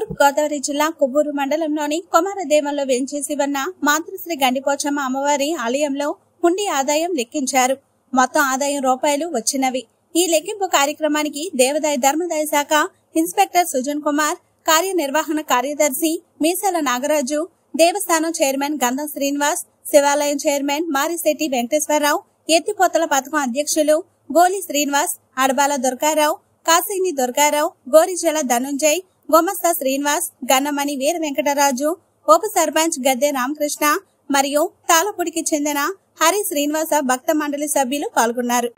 తూర్పు గోదావరి జిల్లా కొవ్వూరు మండలంలోని కొమారదేవంలో వెంచేసి ఉన్న మాతృశ్రీ గండిపోచమ్మ అమ్మవారి ఆలయంలో హుండీ ఆదాయం లెక్కించారు మొత్తం ఆదాయం రూపాయలు వచ్చినవి ఈ లెక్కింపు కార్యక్రమానికి దేవాదాయ ధర్మదాయ శాఖ ఇన్స్పెక్టర్ సుజన్ కుమార్ కార్యనిర్వహణ కార్యదర్శి మీసాల నాగరాజు దేవస్థానం చైర్మన్ గంధం శ్రీనివాస్ శివాలయం చైర్మన్ మారిశెట్టి వెంకటేశ్వరరావు ఎత్తిపోతల పథకం అధ్యక్షులు గోలి శ్రీనివాస్ అడబాల దుర్గారావు కాసిని దుర్గారావు గోరిజల ధనుంజయ్ గోమస్తా శ్రీనివాస్ గన్నమణి వీర వెంకటరాజు ఉప సర్పంచ్ గద్దె రామకృష్ణ మరియు తాళపూడికి చెందిన హరి శ్రీనివాస భక్త మండలి సభ్యులు పాల్గొన్నారు